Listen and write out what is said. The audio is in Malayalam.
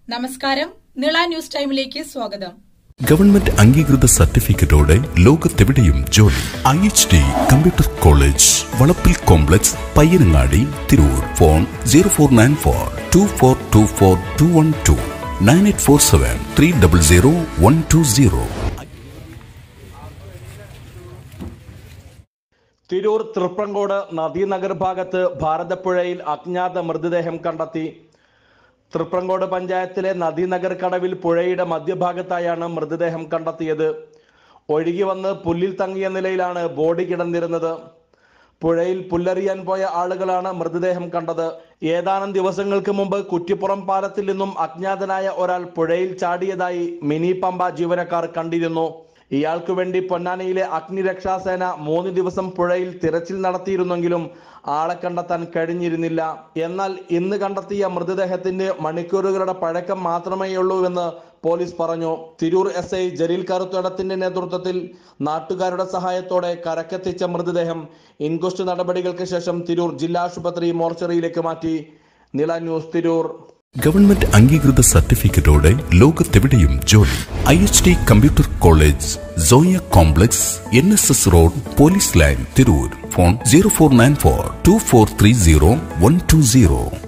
നമസ്കാരം നിള ന്യൂസ് ടൈമിലേക്ക് സ്വാഗതം ഗവൺമെന്റ് അംഗീകൃത സർട്ടിഫിക്കറ്റോടെ ലോകത്തെവിടെയും ജോലി I H D computer college വളപ്പിൽ complex Payyanangadi Tirur phone zero four nine four two four two four two one two nine eight four seven three double zero one two zero Tirur Triprangode Nadinagar ഭാഗത്ത് ഭാരതപ്പുഴയിൽ അജ്ഞാത മൃതദേഹം കണ്ടെത്തി തൃപ്രങ്കോട് പഞ്ചായത്തിലെ നദീനഗർ കടവിൽ പുഴയുടെ മധ്യഭാഗത്തായാണ് മൃതദേഹം കണ്ടെത്തിയത് ഒഴുകി വന്ന് പുല്ലിൽ തങ്ങിയ നിലയിലാണ് ബോഡി കിടന്നിരുന്നത് പുഴയിൽ പുല്ലറിയാൻ പോയ ആളുകളാണ് മൃതദേഹം കണ്ടത് ഏതാനും ദിവസങ്ങൾക്ക് മുമ്പ് കുറ്റിപ്പുറം പാലത്തിൽ നിന്നും അജ്ഞാതനായ ഒരാൾ പുഴയിൽ ചാടിയതായി മിനി പമ്പ ജീവനക്കാർ കണ്ടിരുന്നു ഇയാൾക്കു വേണ്ടി പൊന്നാനിയിലെ അഗ്നിരക്ഷാസേന മൂന്ന് ദിവസം പുഴയിൽ തിരച്ചിൽ നടത്തിയിരുന്നെങ്കിലും ആളെ കണ്ടെത്താൻ കഴിഞ്ഞിരുന്നില്ല എന്നാൽ ഇന്ന് കണ്ടെത്തിയ മൃതദേഹത്തിന്റെ മണിക്കൂറുകളുടെ പഴക്കം മാത്രമേയുള്ളൂവെന്ന് പോലീസ് പറഞ്ഞു തിരൂർ എസ് ഐ ജലീൽ കറുത്തോടത്തിന്റെ നേതൃത്വത്തിൽ നാട്ടുകാരുടെ സഹായത്തോടെ കരക്കെത്തിച്ച മൃതദേഹം ഇൻക്വസ്റ്റ് നടപടികൾക്ക് ശേഷം തിരൂർ ജില്ലാ ആശുപത്രി മോർച്ചറിയിലേക്ക് മാറ്റി നില ന്യൂസ് തിരൂർ ഗവൺമെന്റ് അംഗീകൃത സർട്ടിഫിക്കറ്റോടെ ലോകത്തെവിടെയും ജോലി I H D computer college Soya complex N S S road police line Tirur phone zero four nine four two four three zero one two zero